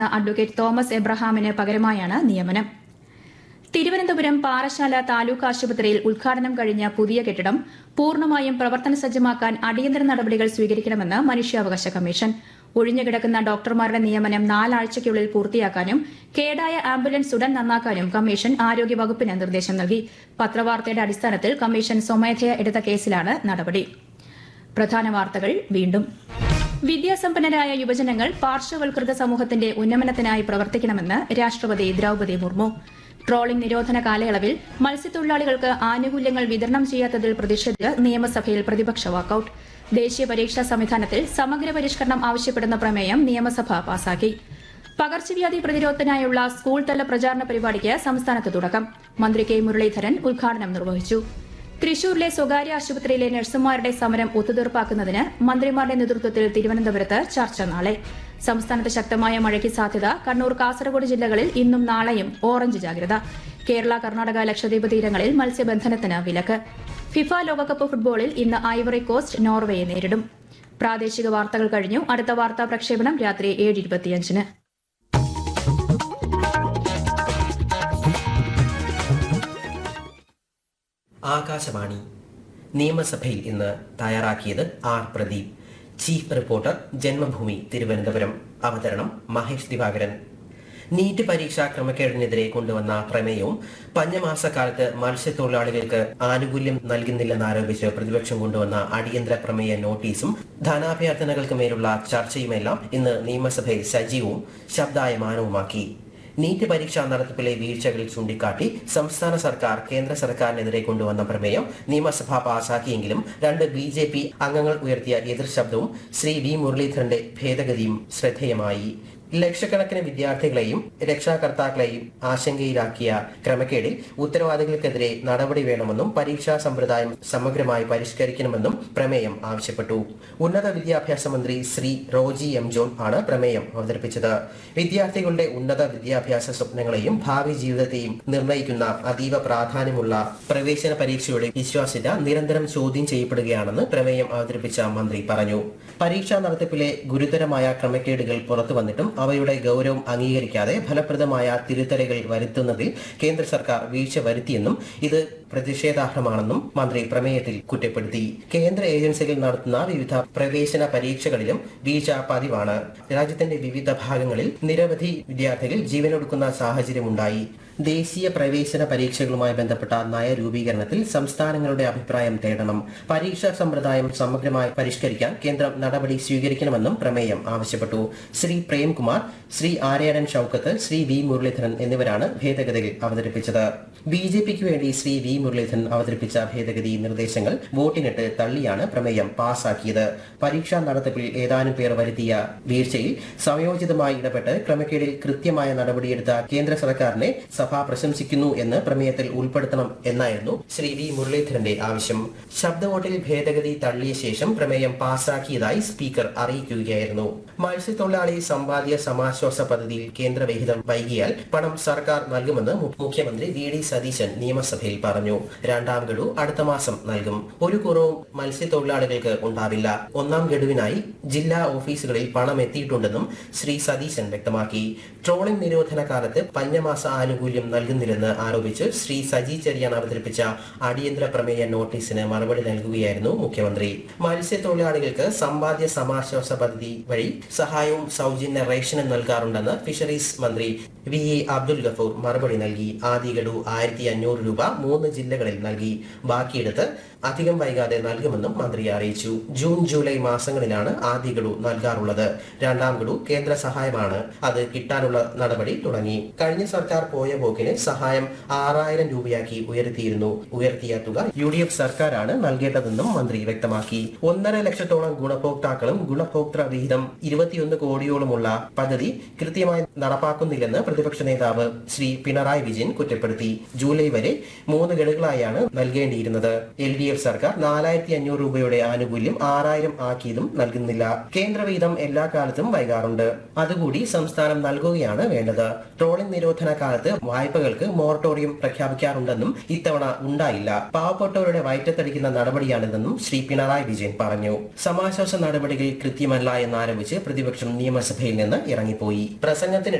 advocate Thomas എബ്രഹാമിന് പകരമായാണ് നിയമനം തിരുവനന്തപുരം പാറശാല താലൂക്ക് ആശുപത്രിയിൽ ഉദ്ഘാടനം കഴിഞ്ഞ പുതിയ കെട്ടിടം പൂർണ്ണമായും പ്രവർത്തന സജ്ജമാക്കാൻ അടിയന്തര നടപടികൾ സ്വീകരിക്കണമെന്ന് മനുഷ്യാവകാശ കമ്മീഷൻ ഒഴിഞ്ഞുകിടക്കുന്ന ഡോക്ടർമാരുടെ നിയമനം നാലാഴ്ചയ്ക്കുള്ളിൽ പൂർത്തിയാക്കാനും കേടായ ആംബുലൻസ് ഉടൻ നന്നാക്കാനും കമ്മീഷൻ ആരോഗ്യവകുപ്പിന് നിർദ്ദേശം നൽകി പത്രവാർത്തയുടെ അടിസ്ഥാനത്തിൽ കമ്മീഷൻ സ്വമേധയാ എടുത്ത കേസിലാണ് നടപടി പ്രധാന വാർത്തകൾ വീണ്ടും വിദ്യാസമ്പന്നരായ യുവജനങ്ങൾ പാർശ്വവൽകൃത സമൂഹത്തിന്റെ ഉന്നമനത്തിനായി പ്രവർത്തിക്കണമെന്ന് രാഷ്ട്രപതി ദ്രൌപദി മുർമു ട്രോളിംഗ് നിരോധന കാലയളവിൽ മത്സ്യത്തൊഴിലാളികൾക്ക് ആനുകൂല്യങ്ങൾ വിതരണം ചെയ്യാത്തതിൽ പ്രതിഷേധിച്ച് നിയമസഭയിൽ പ്രതിപക്ഷ വാക്കൌട്ട് ദേശീയ പരീക്ഷാ സംവിധാനത്തിൽ സമഗ്ര പരിഷ്കരണം ആവശ്യപ്പെടുന്ന പ്രമേയം നിയമസഭ പാസാക്കി പകർച്ചവ്യാധി പ്രതിരോധത്തിനായുള്ള സ്കൂൾ തല പ്രചാരണ പരിപാടിക്ക് സംസ്ഥാനത്ത് തുടക്കം മന്ത്രി കെ മുരളീധരൻ ഉദ്ഘാടനം നിർവഹിച്ചു തൃശൂരിലെ സ്വകാര്യ ആശുപത്രിയിലെ നഴ്സുമാരുടെ സമരം ഒത്തുതീർപ്പാക്കുന്നതിന് മന്ത്രിമാരുടെ നേതൃത്വത്തിൽ തിരുവനന്തപുരത്ത് ചർച്ച നാളെ സംസ്ഥാനത്ത് ശക്തമായ മഴയ്ക്ക് സാധ്യത കണ്ണൂർ കാസർഗോഡ് ജില്ലകളിൽ ഇന്നും നാളെയും ഓറഞ്ച് ജാഗ്രത കേരള കർണാടക ലക്ഷദ്വീപ് തീരങ്ങളിൽ മത്സ്യബന്ധനത്തിന് വിലക്ക് ഫിഫ ലോകകപ്പ് ഫുട്ബോളിൽ ഇന്ന് ഐവറി കോസ്റ്റ് നോർവേയെ നേരിടും പ്രാദേശിക വാർത്തകൾ കഴിഞ്ഞു അടുത്ത വാർത്താ പ്രക്ഷേപണം രാത്രി ഏഴ് ഇരുപത്തിയഞ്ചിന് ആകാശവാണി നിയമസഭയിൽ ഇന്ന് തയ്യാറാക്കിയത് R Pradeep chief reporter Janmabhumi Thiruvananthapuram അവതരണം മഹേഷ് ദിവാകരൻ നീറ്റ് പരീക്ഷാ ക്രമക്കേടിനെതിരെ കൊണ്ടുവന്ന പ്രമേയവും പഞ്ഞമാസക്കാലത്ത് മത്സ്യത്തൊഴിലാളികൾക്ക് ആനുകൂല്യം നൽകുന്നില്ലെന്നാരോപിച്ച് പ്രതിപക്ഷം കൊണ്ടുവന്ന അടിയന്തര പ്രമേയ നോട്ടീസും ധനാഭ്യർത്ഥനകൾക്ക് മേലുള്ള ചർച്ചയുമെല്ലാം ഇന്ന് നിയമസഭയിൽ സജീവവും ശബ്ദായമാനവുമാക്കി നീറ്റ് പരീക്ഷാ നടത്തിപ്പിലെ വീഴ്ചകൾ ചൂണ്ടിക്കാട്ടി സംസ്ഥാന സർക്കാർ കേന്ദ്ര സർക്കാരിനെതിരെ കൊണ്ടുവന്ന പ്രമേയം നിയമസഭ പാസാക്കിയെങ്കിലും രണ്ട് ബി ജെ പി അംഗങ്ങൾ ഉയർത്തിയ എതിർ ശബ്ദവും ശ്രീ വി മുരളീധരന്റെ ഭേദഗതിയും ശ്രദ്ധേയമായി ലക്ഷക്കണക്കിന് വിദ്യാർത്ഥികളെയും രക്ഷാകർത്താക്കളെയും ആശങ്കയിലാക്കിയ ക്രമക്കേടിൽ ഉത്തരവാദികൾക്കെതിരെ നടപടി വേണമെന്നും പരീക്ഷാ സമ്പ്രദായം സമഗ്രമായി പരിഷ്കരിക്കണമെന്നും പ്രമേയം ആവശ്യപ്പെട്ടു ഉന്നത വിദ്യാഭ്യാസ മന്ത്രി ശ്രീ റോജി എം ജോൺ ആണ് പ്രമേയം അവതരിപ്പിച്ചത് വിദ്യാർത്ഥികളുടെ ഉന്നത വിദ്യാഭ്യാസ സ്വപ്നങ്ങളെയും ഭാവി ജീവിതത്തെയും നിർണ്ണയിക്കുന്ന അതീവ പ്രാധാന്യമുള്ള പ്രവേശന പരീക്ഷയുടെ വിശ്വാസ്യത നിരന്തരം ചോദ്യം ചെയ്യപ്പെടുകയാണെന്ന് പ്രമേയം അവതരിപ്പിച്ച മന്ത്രി പറഞ്ഞു പരീക്ഷാ നടത്തിപ്പിലെ ഗുരുതരമായ ക്രമക്കേടുകൾ പുറത്തു വന്നിട്ടും അവയുടെ ഗൗരവം അംഗീകരിക്കാതെ ഫലപ്രദമായ തിരുത്തലുകൾ വരുത്തുന്നതിൽ കേന്ദ്ര സർക്കാർ വീഴ്ച വരുത്തിയെന്നും ഇത് പ്രതിഷേധാർഹമാണെന്നും മന്ത്രി പ്രമേയത്തിൽ കുറ്റപ്പെടുത്തി കേന്ദ്ര ഏജൻസികൾ നടത്തുന്ന വിവിധ പ്രവേശന പരീക്ഷകളിലും വീഴ്ച പതിവാണ് രാജ്യത്തിന്റെ വിവിധ ഭാഗങ്ങളിൽ നിരവധി വിദ്യാർത്ഥികൾ ജീവനൊടുക്കുന്ന സാഹചര്യമുണ്ടായി ദേശീയ പ്രവേശന പരീക്ഷകളുമായി ബന്ധപ്പെട്ട നയരൂപീകരണത്തിൽ സംസ്ഥാനങ്ങളുടെ അഭിപ്രായം തേടണം പരീക്ഷാ സമ്പ്രദായം സമഗ്രമായി പരിഷ്കരിക്കാൻ കേന്ദ്രം നടപടി സ്വീകരിക്കണമെന്നും പ്രമേയം ആവശ്യപ്പെട്ടു ശ്രീ പ്രേംകുമാർ ശ്രീ ആര്യാടൻ ഷൌക്കത്ത് ശ്രീ വി മുരളീധരൻ എന്നിവരാണ് ഭേദഗതികൾ അവതരിപ്പിച്ചത് ബി ജെ പിക്ക് വേണ്ടി ശ്രീ വി മുരളീധരൻ അവതരിപ്പിച്ച ഭേദഗതി നിർദ്ദേശങ്ങൾ വോട്ടിനിട്ട് തള്ളിയാണ് പ്രമേയം പാസാക്കിയത് പരീക്ഷാ നടത്തിപ്പിൽ ഏതാനും പേർ വരുത്തിയ വീഴ്ചയിൽ സമയോചിതമായി ഇടപെട്ട് ക്രമക്കേടിൽ കൃത്യമായ നടപടിയെടുത്ത കേന്ദ്ര സർക്കാരിനെ സഭ പ്രശംസിക്കുന്നു എന്ന് പ്രമേയത്തിൽ ഉൾപ്പെടുത്തണം എന്നായിരുന്നു ശ്രീ വി മുരളീധരന്റെ ആവശ്യം ശബ്ദവോട്ടിൽ ഭേദഗതി തള്ളിയ ശേഷം പ്രമേയം പാസാക്കിയതായി സ്പീക്കർ അറിയിക്കുകയായിരുന്നു മത്സ്യത്തൊഴിലാളി സമ്പാദ്യ സമാശ്വാസ പദ്ധതിയിൽ കേന്ദ്ര വിഹിതം വൈകിയാൽ പണം സർക്കാർ നൽകുമെന്ന് മു- മുഖ്യമന്ത്രി വി ഡി സതീശൻ നിയമസഭയിൽ പറഞ്ഞു രണ്ടാം ഗഡു അടുത്ത മാസം നൽകും ഒരു കുറവും മത്സ്യത്തൊഴിലാളികൾക്ക് ഉണ്ടാവില്ല ഒന്നാം ഗഡുവിനായി ജില്ലാ ഓഫീസുകളിൽ പണം എത്തിയിട്ടുണ്ടെന്നും ശ്രീ സതീശൻ വ്യക്തമാക്കി ട്രോളിംഗ് നിരോധന കാലത്ത് പഞ്ഞമാസ ആനുകൂല്യം നൽകുന്നില്ലെന്ന് ആരോപിച്ച് ശ്രീ സജി ചെറിയാൻ അവതരിപ്പിച്ച അടിയന്തര പ്രമേയ നോട്ടീസിന് മറുപടി നൽകുകയായിരുന്നു മുഖ്യമന്ത്രി മത്സ്യത്തൊഴിലാളികൾക്ക് സമ്പാദ്യ സമാശ്വാസ പദ്ധതി വഴി സഹായവും സൗജന്യ റേഷനും നൽകാറുണ്ടെന്ന് ഫിഷറീസ് മന്ത്രി വി എ അബ്ദുൽ ഗഫൂർ മറുപടി നൽകി ആദ്യ ഗഡു ആയിരത്തി അഞ്ഞൂറ് രൂപ മൂന്ന് ജില്ലകളിൽ നൽകി ബാക്കിയെടുത്ത് അധികം വൈകാതെ നൽകുമെന്നും മന്ത്രി അറിയിച്ചു ജൂൺ ജൂലൈ മാസങ്ങളിലാണ് ആദ്യ ഗഡു നൽകാറുള്ളത് രണ്ടാം ഗഡു കേന്ദ്ര സഹായമാണ് അത് കിട്ടാനുള്ള നടപടി തുടങ്ങി കഴിഞ്ഞ സർക്കാർ പോയ പോക്കിന് സഹായം ആറായിരം രൂപയാക്കി ഉയർത്തിയിരുന്നു ഉയർത്തിയ തുക യു ഡി എഫ് സർക്കാരാണ് നൽകേണ്ടതെന്നും മന്ത്രി വ്യക്തമാക്കി ഒന്നര ലക്ഷത്തോളം ഗുണഭോക്താക്കളും ഗുണഭോക്തൃ വിഹിതം ഇരുപത്തിയൊന്ന് കോടിയോളമുള്ള പദ്ധതി കൃത്യമായി നടപ്പാക്കുന്നില്ലെന്ന് പ്രതിപക്ഷ നേതാവ് ശ്രീ പിണറായി വിജയൻ കുറ്റപ്പെടുത്തി ജൂലൈ വരെ മൂന്ന് ഗഡുകളായാണ് നൽകേണ്ടിയിരുന്നത് എൽ ഡി എഫ് സർക്കാർ നാലായിരത്തി അഞ്ഞൂറ് രൂപയുടെ ആനുകൂല്യം ആറായിരം ആക്കിയതും നൽകുന്നില്ല കേന്ദ്രവീതം എല്ലാ കാലത്തും വൈകാറുണ്ട് അതുകൂടി സംസ്ഥാനം നൽകുകയാണ് വേണ്ടത് ട്രോളിംഗ് നിരോധന കാലത്ത് വായ്പകൾക്ക് മൊറട്ടോറിയം പ്രഖ്യാപിക്കാറുണ്ടെന്നും ഇത്തവണ ഉണ്ടായില്ല പാവപ്പെട്ടവരുടെ വയറ്റത്തടിക്കുന്ന നടപടിയാണിതെന്നും ശ്രീ പിണറായി വിജയൻ പറഞ്ഞു സമാശ്വാസ നടപടികൾ കൃത്യമല്ല എന്നാരോപിച്ച് പ്രതിപക്ഷം നിയമസഭയിൽ നിന്ന് ഇറങ്ങിപ്പോയി പ്രസംഗത്തിന്